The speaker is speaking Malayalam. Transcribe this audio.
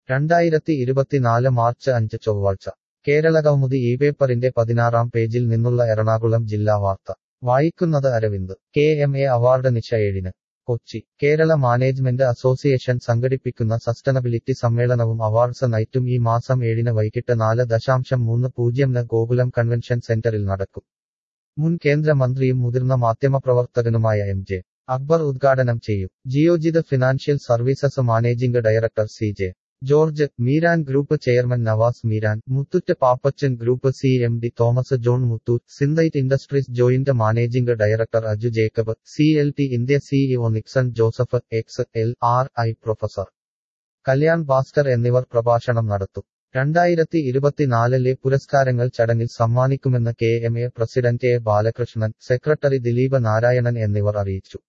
രണ്ടായിരത്തി ഇരുപത്തിനാല് മാർച്ച് അഞ്ച് ചൊവ്വാഴ്ച കേരളകൗമുദി ഈ പേപ്പറിന്റെ പതിനാറാം പേജിൽ നിന്നുള്ള എറണാകുളം ജില്ലാ വാർത്ത വായിക്കുന്നത് Aravind K M A award നിശ ഏഴിന് കൊച്ചി കേരള മാനേജ്മെന്റ് അസോസിയേഷൻ സംഘടിപ്പിക്കുന്ന സസ്റ്റനബിലിറ്റി സമ്മേളനവും അവാർഡ്സ് നൈറ്റും ഈ മാസം ഏഴിന് വൈകിട്ട് നാല് ദശാംശം മൂന്ന് പൂജ്യംന് ഗോകുലം കൺവെൻഷൻ സെന്ററിൽ നടക്കും മുൻ കേന്ദ്രമന്ത്രിയും മുതിർന്ന മാധ്യമപ്രവർത്തകനുമായ എം ജെ അക്ബർ ഉദ്ഘാടനം ചെയ്യും Geojit financial services managing director C J George Meeran group chairman Nawas Meeran Muthoot Pappachan group C M D Thomas John Muthoot Synthite industries joint managing director Aju Jacob C L T India CEO Nixon Joseph X L R I professor Kalyan Bhaskar എന്നിവർ പ്രഭാഷണം നടത്തും രണ്ടായിരത്തി ഇരുപത്തിനാലിലെ പുരസ്കാരങ്ങൾ ചടങ്ങിൽ സമ്മാനിക്കുമെന്ന് K M A president A Balakrishnan secretary Dileep Narayanan എന്നിവർ അറിയിച്ചു